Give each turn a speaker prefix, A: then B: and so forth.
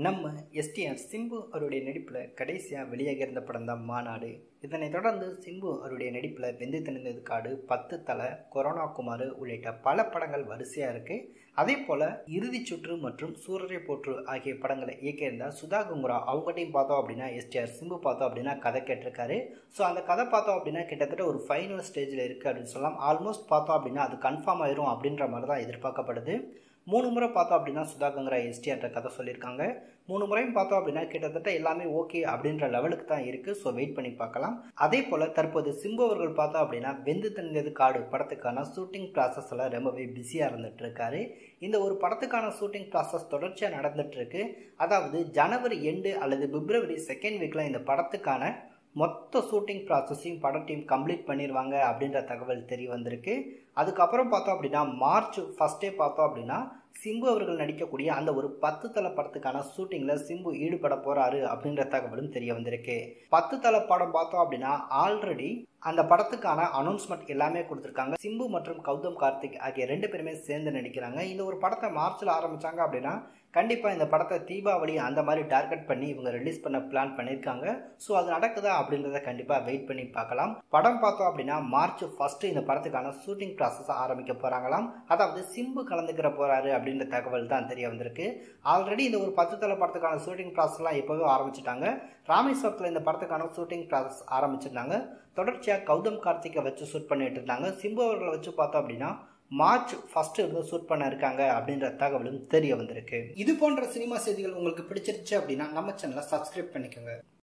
A: நம்ம எஸ்டிஆர் சிம்பு அவருடைய நடிப்பில் கடைசியாக வெளியாக இருந்த படம் தான் மாநாடு இதனைத் தொடர்ந்து சிம்பு அவருடைய நடிப்பில் வெந்து திணிந்தது காடு பத்து தலை கொரோனா குமார் உள்ளிட்ட பல படங்கள் வரிசையாக இருக்குது அதே போல் இறுதிச் சுற்று மற்றும் சூரரை போற்று ஆகிய படங்களை இயக்கியிருந்தார் சுதா குங்குரா அவங்ககிட்டையும் பார்த்தோம் அப்படின்னா எஸ்டிஆர் சிம்பு பார்த்தோம் அப்படின்னா கதை கேட்டிருக்காரு ஸோ அந்த கதை பார்த்தோம் அப்படின்னா கிட்டத்தட்ட ஒரு ஃபைனல் ஸ்டேஜில் இருக்குது அப்படின்னு சொல்லலாம் ஆல்மோஸ்ட் பார்த்தோம் அப்படின்னா அது கன்ஃபார்ம் ஆயிரும் அப்படின்ற மாதிரி தான் எதிர்பார்க்கப்படுது மூணு முறை பார்த்தோம் அப்படின்னா சுதா கங்கரா எஸ்டிஆர்ட்ட கதை சொல்லியிருக்காங்க மூணு முறையும் பார்த்தோம் அப்படின்னா கிட்டத்தட்ட எல்லாமே ஓகே அப்படின்ற லெவலுக்கு தான் இருக்குது ஸோ வெயிட் பண்ணி பார்க்கலாம் அதே போல் தற்போது சிம்பு அவர்கள் பார்த்தோம் அப்படின்னா வெந்து தணிந்தது காடு படத்துக்கான ஷூட்டிங் ப்ராசஸ் எல்லாம் ரொம்பவே பிஸியாக இருந்துட்டு இருக்காரு இந்த ஒரு படத்துக்கான ஷூட்டிங் ப்ராசஸ் தொடர்ச்சியாக நடந்துட்டு இருக்கு அதாவது ஜனவரி எண்டு அல்லது பிப்ரவரி செகண்ட் வீக்கில் இந்த படத்துக்கான மொத்த ஷூட்டிங் ப்ராசஸையும் பட டீம் கம்ப்ளீட் பண்ணிடுவாங்க அப்படின்ற தகவல் தெரிய வந்திருக்கு அதுக்கப்புறம் பார்த்தோம் அப்படின்னா மார்ச் ஃபஸ்ட்டே பார்த்தோம் அப்படின்னா சிம்பு அவர்கள் நடிக்கக்கூடிய அந்த ஒரு பத்து தலை படத்துக்கான ஷூட்டிங்கில் சிம்பு ஈடுபட போகிறாரு அப்படின்ற தகவலும் தெரிய வந்திருக்கு பத்து தலை படம் பார்த்தோம் அப்படின்னா ஆல்ரெடி அந்த படத்துக்கான அனௌன்ஸ்மெண்ட் எல்லாமே கொடுத்துருக்காங்க சிம்பு மற்றும் கௌதம் கார்த்திக் ஆகிய ரெண்டு பேருமே சேர்ந்து நடிக்கிறாங்க இந்த ஒரு படத்தை மார்ச்சில் ஆரம்பித்தாங்க அப்படின்னா கண்டிப்பாக இந்த படத்தை தீபாவளி அந்த மாதிரி டார்கெட் பண்ணி இவங்க ரிலீஸ் பண்ண பிளான் பண்ணியிருக்காங்க ஸோ அது நடக்குதா அப்படின்றத கண்டிப்பாக வெயிட் பண்ணி பார்க்கலாம் படம் பார்த்தோம் அப்படின்னா மார்ச் ஃபஸ்ட்டு இந்த படத்துக்கான ஷூட்டிங் ப்ராசஸ் ஆரம்பிக்க போகிறாங்களாம் அதாவது சிம்பு கலந்துக்கிற போகிறாரு அப்படின்ற தகவல் தான் தெரிய வந்திருக்கு ஆல்ரெடி இந்த ஒரு பத்து தலை படத்துக்கான ஷூட்டிங் ப்ராசஸ்லாம் எப்போவே ஆரம்பிச்சிட்டாங்க ராமேஸ்வரத்தில் இந்த படத்துக்கான ஷூட்டிங் ப்ராசஸ் ஆரம்பிச்சிருந்தாங்க தொடர்ச்சியாக கௌதம் கார்த்திகை வச்சு ஷூட் பண்ணிட்டு இருந்தாங்க சிம்பு அவர்களை வச்சு பார்த்தோம் அப்படின்னா மார்ச் ஃபர்ஸ்ட் இருந்து ஷூட் பண்ண இருக்காங்க அப்படின்ற தகவலும் தெரிய வந்திருக்கு இது போன்ற சினிமா செய்திகள் உங்களுக்கு பிடிச்சிருச்சு அப்படின்னா நம்ம சேனலை சப்ஸ்கிரைப் பண்ணிக்கோங்க